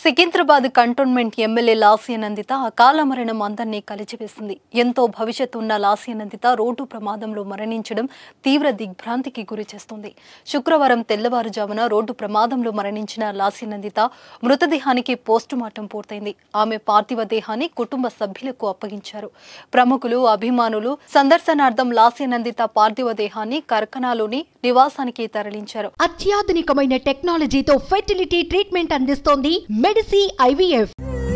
Secunderabad cantonment MLA Lasya Nanditha అకాల మరణం అందరినీ కలిచివేసింది ఎంతో భవిష్యత్తు ఉన్న లాస్య నందిత రోడ్డు ప్రమాదంలో మరణించడం తీవ్ర దిగ్భ్రాంతికి గురి చేస్తుంది శుక్రవారం తెల్లవారుజామున రోడ్డు ప్రమాదంలో మరణించిన లాస్య నందిత మృతదేహానికి పోస్టుమార్టం పూర్తయింది ఆమె పార్థివ దేహాన్ని కుటుంబ సభ్యులకు అప్పగించారు ప్రముఖులు అభిమానులు సందర్శనార్థం లాస్య నందిత పార్థివ దేహాన్ని కర్కనాలోని నివాసానికి తరలించారు అత్యాధునికమైన టెక్నాలజీతో ఫెర్టిలిటీ ట్రీట్మెంట్ అందిస్తోంది మెడిసి ఐవీఎఫ్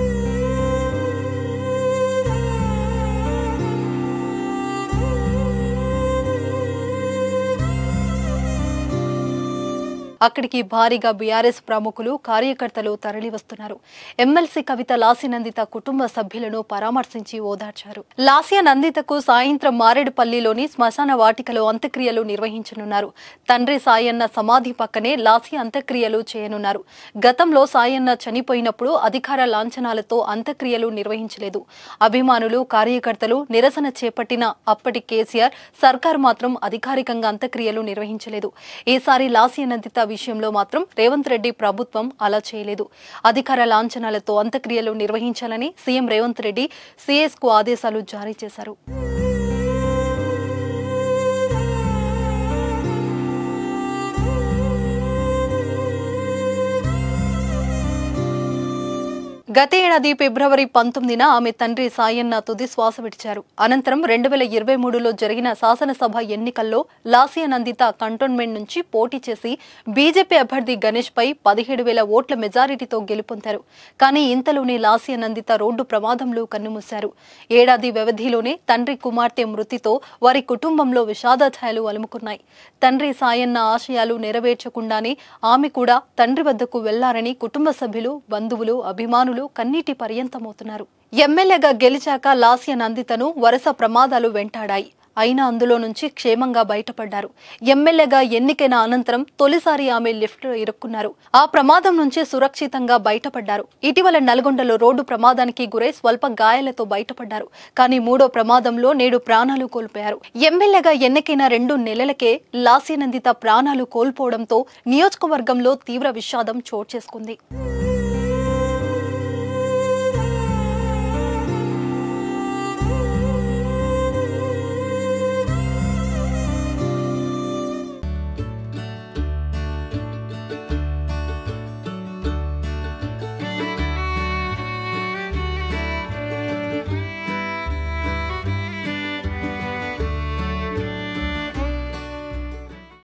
అక్కడికి భారీగా బీఆర్ఎస్ ప్రముఖులు కార్యకర్తలు తరలివస్తున్నారు ఎమ్మెల్సీ కవిత లాస్య నందిత కుటుంబ సభ్యులను పరామర్శించి ఓదార్చారు లాస్య నందితకు సాయంత్రం మారేడుపల్లిలోని శ్మశాన వాటికలో అంత్యక్రియలు నిర్వహించనున్నారు తండ్రి సాయన్న సమాధి పక్కనే లాస్య అంత్యక్రియలు చేయనున్నారు గతంలో సాయన్న చనిపోయినప్పుడు అధికార లాంఛనాలతో అంత్యక్రియలు నిర్వహించలేదు అభిమానులు కార్యకర్తలు నిరసన చేపట్టిన అప్పటి కేసీఆర్ సర్కార్ మాత్రం అధికారికంగా అంత్యక్రియలు నిర్వహించలేదు ఈసారి లాస్య నందిత విషయంలో మాత్రం రేవంత్ రెడ్డి ప్రభుత్వం అలా చేయలేదు అధికార లాంఛనాలతో అంత్యక్రియలు నిర్వహించాలని సీఎం రేవంత్ రెడ్డి సీఎస్ కు ఆదేశాలు జారీ చేశారు గత ఏడాది ఫిబ్రవరి పంతొమ్మిదిన ఆమె తండ్రి సాయన్న తుది శ్వాస విడిచారు అనంతరం రెండు వేల ఇరవై మూడులో జరిగిన శాసనసభ ఎన్నికల్లో లాసియా నందిత కంటోన్మెంట్ నుంచి పోటీ చేసి బీజేపీ అభ్యర్థి గణేష్ పై పదిహేడు వేల ఓట్ల మెజారిటీతో గెలుపొందారు కానీ ఇంతలోనే లాసియా నందిత రోడ్డు ప్రమాదంలో కన్నుమూశారు ఏడాది వ్యవధిలోనే తండ్రి కుమార్తె మృతితో వారి కుటుంబంలో విషాద ఛాయలు అలుముకున్నాయి తండ్రి సాయన్న ఆశయాలు నెరవేర్చకుండానే ఆమె కూడా తండ్రి వద్దకు వెళ్లారని కుటుంబ సభ్యులు బంధువులు అభిమానులు కన్నీటి పర్యంతమవుతున్నారు ఎమ్మెల్యేగా గెలిచాక లాస్య నందితను వరుస ప్రమాదాలు వెంటాడాయి అయినా అందులో నుంచి క్షేమంగా బయటపడ్డారు ఎమ్మెల్యేగా ఎన్నికైన అనంతరం తొలిసారి ఆమె లిఫ్ట్ ఇరుక్కున్నారు ఆ ప్రమాదం నుంచి సురక్షితంగా బయటపడ్డారు ఇటీవల నల్గొండలో రోడ్డు ప్రమాదానికి గురై స్వల్ప గాయాలతో బయటపడ్డారు కానీ మూడో ప్రమాదంలో నేడు ప్రాణాలు కోల్పోయారు ఎమ్మెల్యేగా ఎన్నికైన రెండు నెలలకే లాస్యనందిత ప్రాణాలు కోల్పోవడంతో నియోజకవర్గంలో తీవ్ర విషాదం చోటు చేసుకుంది